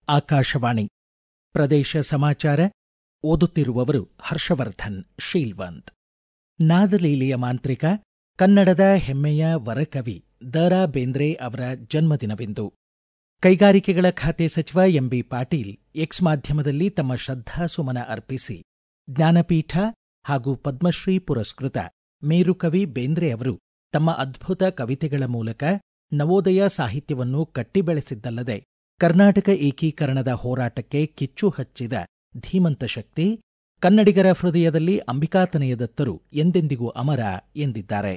ಆಕಾಶವಾಣಿ ಪ್ರದೇಶ ಸಮಾಚಾರ ಓದುತ್ತಿರುವವರು ಹರ್ಷವರ್ಧನ್ ಶೀಲ್ವಂತ್ ನಾದಲೀಲೆಯ ಮಾಂತ್ರಿಕ ಕನ್ನಡದ ಹೆಮ್ಮೆಯ ವರಕವಿ ದ ರಾ ಬೇಂದ್ರೆ ಅವರ ಜನ್ಮದಿನವಿಂದು ಕೈಗಾರಿಕೆಗಳ ಖಾತೆ ಸಚಿವ ಎಂಬಿ ಪಾಟೀಲ್ ಎಕ್ಸ್ ಮಾಧ್ಯಮದಲ್ಲಿ ತಮ್ಮ ಶ್ರದ್ಧಾಸುಮನ ಅರ್ಪಿಸಿ ಜ್ಞಾನಪೀಠ ಹಾಗೂ ಪದ್ಮಶ್ರೀ ಪುರಸ್ಕೃತ ಮೇರುಕವಿ ಬೇಂದ್ರೆ ಅವರು ತಮ್ಮ ಅದ್ಭುತ ಕವಿತೆಗಳ ಮೂಲಕ ನವೋದಯ ಸಾಹಿತ್ಯವನ್ನು ಕಟ್ಟಿಬೆಳೆಸಿದ್ದಲ್ಲದೆ ಕರ್ನಾಟಕ ಏಕೀಕರಣದ ಹೋರಾಟಕ್ಕೆ ಕಿಚ್ಚು ಹಚ್ಚಿದ ಧೀಮಂತ ಶಕ್ತಿ ಕನ್ನಡಿಗರ ಹೃದಯದಲ್ಲಿ ಅಂಬಿಕಾತನಯದತ್ತರು ಎಂದೆಂದಿಗೂ ಅಮರ ಎಂದಿದ್ದಾರೆ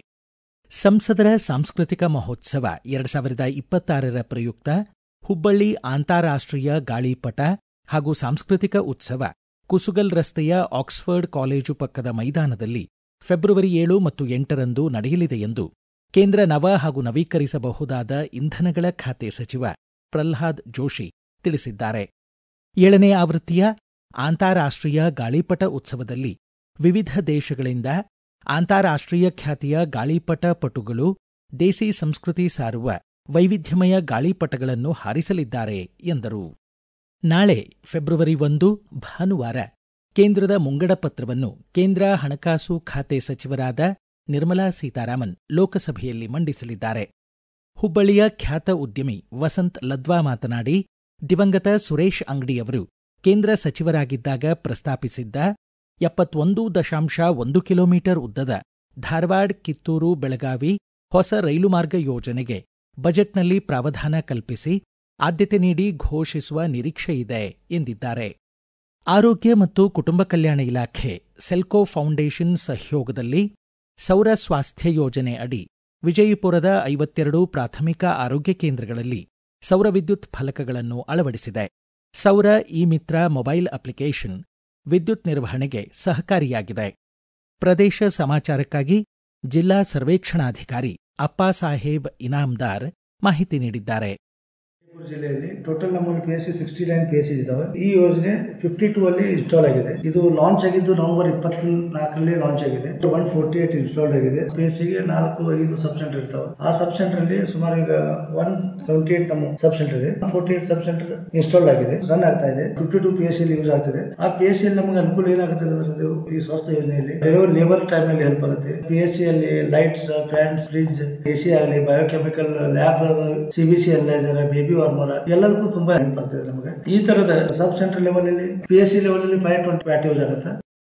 ಸಂಸದರ ಸಾಂಸ್ಕೃತಿಕ ಮಹೋತ್ಸವ ಎರಡ್ ಸಾವಿರದ ಇಪ್ಪತ್ತಾರರ ಪ್ರಯುಕ್ತ ಹುಬ್ಬಳ್ಳಿ ಅಂತಾರಾಷ್ಟ್ರೀಯ ಗಾಳಿಪಟ ಹಾಗೂ ಸಾಂಸ್ಕೃತಿಕ ಉತ್ಸವ ಕುಸುಗಲ್ ರಸ್ತೆಯ ಆಕ್ಸ್ಫರ್ಡ್ ಕಾಲೇಜು ಪಕ್ಕದ ಮೈದಾನದಲ್ಲಿ ಫೆಬ್ರವರಿ ಏಳು ಮತ್ತು ಎಂಟರಂದು ನಡೆಯಲಿದೆ ಎಂದು ಕೇಂದ್ರ ನವ ಹಾಗೂ ನವೀಕರಿಸಬಹುದಾದ ಇಂಧನಗಳ ಖಾತೆ ಸಚಿವ ಪ್ರಲ್ಹಾದ್ ಜೋಶಿ ತಿಳಿಸಿದ್ದಾರೆ ಏಳನೇ ಆವೃತ್ತಿಯ ಅಂತಾರಾಷ್ಟ್ರೀಯ ಗಾಳಿಪಟ ಉತ್ಸವದಲ್ಲಿ ವಿವಿಧ ದೇಶಗಳಿಂದ ಅಂತಾರಾಷ್ಟ್ರೀಯ ಖ್ಯಾತಿಯ ಗಾಳಿಪಟ ಪಟುಗಳು ದೇಸಿ ಸಂಸ್ಕೃತಿ ಸಾರುವ ವೈವಿಧ್ಯಮಯ ಗಾಳಿಪಟಗಳನ್ನು ಹಾರಿಸಲಿದ್ದಾರೆ ಎಂದರು ನಾಳೆ ಫೆಬ್ರವರಿ ಒಂದು ಭಾನುವಾರ ಕೇಂದ್ರದ ಮುಂಗಡ ಪತ್ರವನ್ನು ಕೇಂದ್ರ ಹಣಕಾಸು ಖಾತೆ ಸಚಿವರಾದ ನಿರ್ಮಲಾ ಸೀತಾರಾಮನ್ ಲೋಕಸಭೆಯಲ್ಲಿ ಮಂಡಿಸಲಿದ್ದಾರೆ ಹುಬ್ಬಳ್ಳಿಯ ಖ್ಯಾತ ಉದ್ಯಮಿ ವಸಂತ್ ಲದ್ವಾ ಮಾತನಾಡಿ ದಿವಂಗತ ಸುರೇಶ್ ಅಂಗಡಿಯವರು ಕೇಂದ್ರ ಸಚಿವರಾಗಿದ್ದಾಗ ಪ್ರಸ್ತಾಪಿಸಿದ್ದ ಎಪ್ಪತ್ತೊಂದು ದಶಾಂಶ ಒಂದು ಕಿಲೋಮೀಟರ್ ಉದ್ದದ ಧಾರವಾಡ ಕಿತ್ತೂರು ಬೆಳಗಾವಿ ಹೊಸ ರೈಲು ಮಾರ್ಗ ಯೋಜನೆಗೆ ಬಜೆಟ್ನಲ್ಲಿ ಪ್ರಾವಧಾನ ಕಲ್ಪಿಸಿ ಆದ್ಯತೆ ನೀಡಿ ಘೋಷಿಸುವ ನಿರೀಕ್ಷೆಯಿದೆ ಎಂದಿದ್ದಾರೆ ಆರೋಗ್ಯ ಮತ್ತು ಕುಟುಂಬ ಕಲ್ಯಾಣ ಇಲಾಖೆ ಸೆಲ್ಕೋ ಫೌಂಡೇಶನ್ ಸಹಯೋಗದಲ್ಲಿ ಸೌರ ಸ್ವಾಸ್ಥ್ಯ ಯೋಜನೆ ಅಡಿ ವಿಜಯಪುರದ ಐವತ್ತೆರಡು ಪ್ರಾಥಮಿಕ ಆರೋಗ್ಯ ಕೇಂದ್ರಗಳಲ್ಲಿ ಸೌರ ವಿದ್ಯುತ್ ಫಲಕಗಳನ್ನು ಅಳವಡಿಸಿದೆ ಸೌರ ಇ ಮಿತ್ರ ಮೊಬೈಲ್ ಅಪ್ಲಿಕೇಶನ್ ವಿದ್ಯುತ್ ನಿರ್ವಹಣೆಗೆ ಸಹಕಾರಿಯಾಗಿದೆ ಪ್ರದೇಶ ಸಮಾಚಾರಕ್ಕಾಗಿ ಜಿಲ್ಲಾ ಸರ್ವೇಕ್ಷಣಾಧಿಕಾರಿ ಅಪ್ಪಾಸಾಹೇಬ್ ಇನಾಮ್ದಾರ್ ಮಾಹಿತಿ ನೀಡಿದ್ದಾರೆ ವಿಜಯಪುರ ಜಿಲ್ಲೆಯಲ್ಲಿ ಟೋಟಲ್ ನಮ್ಮಲ್ಲಿ P S C sixty nine P S C ಇದಾವೆ ಈ ಯೋಜನೆ ಫಿಫ್ಟಿ ಟೂ ಅಲ್ಲಿ ಇನ್ಸ್ಟಾಲ್ ಆಗಿದೆ ಇದು ಲಾಂಚ್ ಆಗಿದ್ದು ನವೆಂಬರ್ ಇಪ್ಪತ್ನಾಲ್ಕರಲ್ಲಿ ಲಾಂಚ್ ಆಗಿದೆ ಒನ್ ಫೋರ್ಟಿ ಏಟ್ ಇನ್ಸ್ಟಾಲ್ಡ್ ಆಗಿದೆ ಪಿ ಎಸ್ ಸಿಗೆ ನಾಲ್ಕು ಐದು ಸಬ್ ಸೆಂಟರ್ ಇರ್ತಾವೆ ಆ ಸಬ್ ಸೆಂಟರ್ ಅಲ್ಲಿ ಸುಮಾರು ಈಗ ಒನ್ ಸೆವೆಂಟಿ ಏಟ್ ನಮ್ಮ ಸಬ್ ಸೆಂಟರ್ ಇದೆ forty eight sub center install ಆಗಿದೆ ರನ್ ಆಗ್ತಾ ಇದೆ fifty two P S C use ಆಗ್ತಿದೆ ಆ ಪಿ ಎಸ್ ಸಿ ನಮಗೆ ಅನುಕೂಲ ಏನಾಗುತ್ತೆ ಅಂದ್ರೆ ಈ ಸ್ವಸ್ಥ ಯೋಜನೆಯಲ್ಲಿ ಡೆಲಿವರಿ ಲೇಬರ್ ಟೈಮ್ ಅಲ್ಲಿ ಹೆಲ್ಪ್ ಆಗುತ್ತೆ ಪಿ ಎಸ್ ಸಿ ಅಲ್ಲಿ lights fans fridge A C ಆಗಲಿ biochemical lab C B C analyser baby warmer ಎಲ್ಲದಕ್ಕೂ ತುಂಬಾ ಹೆಲ್ಪ್ ಆಗ್ತದೆ ನಮಗೆ ಈ ತರದ ಸಬ್ ಸೆಂಟರ್ ಲೆವೆಲ್ ಅಲ್ಲಿ ಪಿ ಎಸ್ ಸಿ ಲೆವೆಲ್ ಅಲ್ಲಿ ಫೈವ್ ಟ್ವೆಂಟಿ ವ್ಯಾಟ್ ಯೂಸ್ ಆಗುತ್ತೆ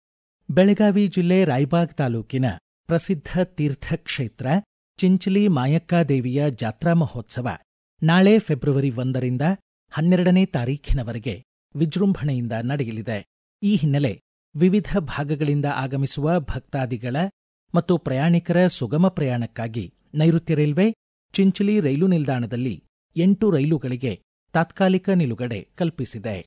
ಬೆಳಗಾವಿ ಜಿಲ್ಲೆ ರಾಯಬಾಗ್ ತಾಲೂಕಿನ ಪ್ರಸಿದ್ಧ ತೀರ್ಥಕ್ಷೇತ್ರ ಚಿಂಚಲಿ ಮಾಯಕ್ಕಾದೇವಿಯ ಜಾತ್ರಾ ಮಹೋತ್ಸವ ನಾಳೆ ಫೆಬ್ರವರಿ ಒಂದರಿಂದ ಹನ್ನೆರಡನೇ ತಾರೀಖಿನವರೆಗೆ ವಿಜೃಂಭಣೆಯಿಂದ ನಡೆಯಲಿದೆ ಈ ಹಿನ್ನೆಲೆ ವಿವಿಧ ಭಾಗಗಳಿಂದ ಆಗಮಿಸುವ ಭಕ್ತಾದಿಗಳ ಮತ್ತು ಪ್ರಯಾಣಿಕರ ಸುಗಮ ಪ್ರಯಾಣಕ್ಕಾಗಿ ನೈಋತ್ಯ ರೈಲ್ವೆ ಚಿಂಚಲಿ ರೈಲು ನಿಲ್ದಾಣದಲ್ಲಿ ಎಂಟು ರೈಲುಗಳಿಗೆ ತಾತ್ಕಾಲಿಕ ನಿಲುಗಡೆ ಕಲ್ಪಿಸಿದೆ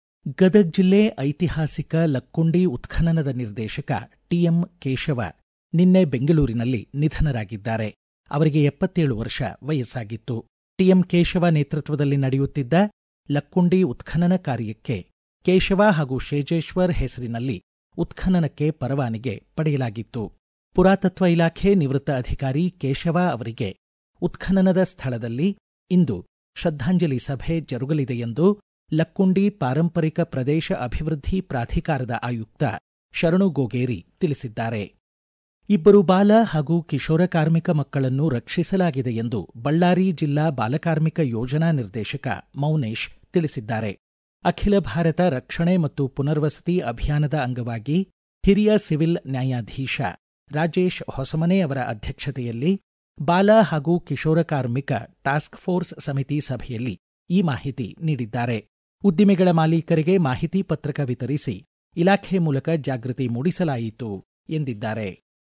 ಗದಗ್ ಜಿಲ್ಲೆ ಐತಿಹಾಸಿಕ ಲಕ್ಕುಂಡಿ ಉತ್ಖನನದ ನಿರ್ದೇಶಕ ಟಿಎಂ ಕೇಶವ ನಿನ್ನೆ ಬೆಂಗಳೂರಿನಲ್ಲಿ ನಿಧನರಾಗಿದ್ದಾರೆ ಅವರಿಗೆ ಎಪ್ಪತ್ತೇಳು ವರ್ಷ ವಯಸ್ಸಾಗಿತ್ತು ಟಿಎಂ ಕೇಶವ ನೇತೃತ್ವದಲ್ಲಿ ನಡೆಯುತ್ತಿದ್ದ ಲಕ್ಕುಂಡಿ ಉತ್ಖನನ ಕಾರ್ಯಕ್ಕೆ ಕೇಶವ ಹಾಗೂ ಶೇಜೇಶ್ವರ್ ಹೆಸರಿನಲ್ಲಿ ಉತ್ಖನನಕ್ಕೆ ಪರವಾನಿಗೆ ಪಡೆಯಲಾಗಿತ್ತು ಪುರಾತತ್ವ ಇಲಾಖೆ ನಿವೃತ್ತ ಅಧಿಕಾರಿ ಕೇಶವ ಅವರಿಗೆ ಉತ್ಖನನದ ಸ್ಥಳದಲ್ಲಿ ಇಂದು ಶ್ರದ್ಧಾಂಜಲಿ ಸಭೆ ಜರುಗಲಿದೆ ಎಂದು ಲಕ್ಕುಂಡಿ ಪಾರಂಪರಿಕ ಪ್ರದೇಶ ಅಭಿವೃದ್ಧಿ ಪ್ರಾಧಿಕಾರದ ಆಯುಕ್ತ ಶರಣು ಗೋಗೇರಿ ತಿಳಿಸಿದ್ದಾರೆ ಇಬ್ಬರು ಬಾಲ ಹಾಗೂ ಕಿಶೋರ ಕಾರ್ಮಿಕ ಮಕ್ಕಳನ್ನು ರಕ್ಷಿಸಲಾಗಿದೆ ಎಂದು ಬಳ್ಳಾರಿ ಜಿಲ್ಲಾ ಬಾಲಕಾರ್ಮಿಕ ಯೋಜನಾ ನಿರ್ದೇಶಕ ಮೌನೇಶ್ ತಿಳಿಸಿದ್ದಾರೆ ಅಖಿಲ ಭಾರತ ರಕ್ಷಣೆ ಮತ್ತು ಪುನರ್ವಸತಿ ಅಭಿಯಾನದ ಅಂಗವಾಗಿ ಹಿರಿಯ ಸಿವಿಲ್ ನ್ಯಾಯಾಧೀಶ ರಾಜೇಶ್ ಹೊಸಮನೆ ಅವರ ಅಧ್ಯಕ್ಷತೆಯಲ್ಲಿ ಬಾಲ ಹಾಗೂ ಕಿಶೋರ ಕಾರ್ಮಿಕ ಟಾಸ್ಕ್ ಫೋರ್ಸ್ ಸಮಿತಿ ಸಭೆಯಲ್ಲಿ ಈ ಮಾಹಿತಿ ನೀಡಿದ್ದಾರೆ ಉದ್ದಿಮೆಗಳ ಮಾಲೀಕರಿಗೆ ಮಾಹಿತಿ ಪತ್ರಕ ವಿತರಿಸಿ ಇಲಾಖೆ ಮೂಲಕ ಜಾಗೃತಿ ಮೂಡಿಸಲಾಯಿತು ಎಂದಿದ್ದಾರೆ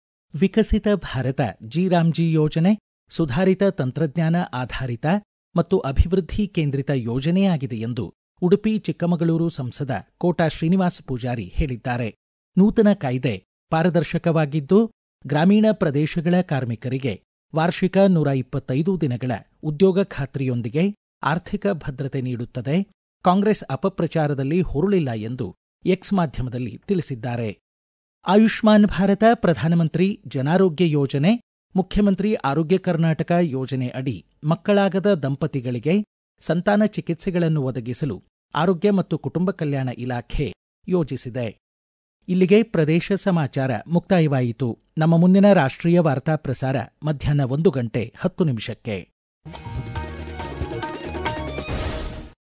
ವಿಕಸಿತ ಭಾರತ ಜಿರಾಮ್ಜಿ ಯೋಜನೆ ಸುಧಾರಿತ ತಂತ್ರಜ್ಞಾನ ಆಧಾರಿತ ಮತ್ತು ಅಭಿವೃದ್ಧಿ ಕೇಂದ್ರಿತ ಯೋಜನೆಯಾಗಿದೆ ಎಂದು ಉಡುಪಿ ಚಿಕ್ಕಮಗಳೂರು ಸಂಸದ ಕೋಟಾ ಶ್ರೀನಿವಾಸ ಪೂಜಾರಿ ಹೇಳಿದ್ದಾರೆ ನೂತನ ಕಾಯ್ದೆ ಪಾರದರ್ಶಕವಾಗಿದ್ದು ಗ್ರಾಮೀಣ ಪ್ರದೇಶಗಳ ಕಾರ್ಮಿಕರಿಗೆ ವಾರ್ಷಿಕ ನೂರ ಇಪ್ಪತ್ತೈದು ದಿನಗಳ ಉದ್ಯೋಗ ಖಾತ್ರಿಯೊಂದಿಗೆ ಆರ್ಥಿಕ ಭದ್ರತೆ ನೀಡುತ್ತದೆ ಕಾಂಗ್ರೆಸ್ ಅಪಪ್ರಚಾರದಲ್ಲಿ ಹುರುಳಿಲ್ಲ ಎಂದು ಎಕ್ಸ್ ಮಾಧ್ಯಮದಲ್ಲಿ ತಿಳಿಸಿದ್ದಾರೆ ಆಯುಷ್ಮಾನ್ ಭಾರತ ಪ್ರಧಾನಮಂತ್ರಿ ಜನಾರೋಗ್ಯ ಯೋಜನೆ ಮುಖ್ಯಮಂತ್ರಿ ಆರೋಗ್ಯ ಕರ್ನಾಟಕ ಯೋಜನೆ ಅಡಿ ಮಕ್ಕಳಾಗದ ದಂಪತಿಗಳಿಗೆ ಸಂತಾನ ಚಿಕಿತ್ಸೆಗಳನ್ನು ಒದಗಿಸಲು ಆರೋಗ್ಯ ಮತ್ತು ಕುಟುಂಬ ಕಲ್ಯಾಣ ಇಲಾಖೆ ಯೋಜಿಸಿದೆ ಇಲ್ಲಿಗೆ ಪ್ರದೇಶ ಸಮಾಚಾರ ಮುಕ್ತಾಯವಾಯಿತು ನಮ್ಮ ಮುಂದಿನ ರಾಷ್ಟ್ರೀಯ ವಾರ್ತಾ ಪ್ರಸಾರ ಮಧ್ಯಾಹ್ನ ಒಂದು ಗಂಟೆ ಹತ್ತು ನಿಮಿಷಕ್ಕೆ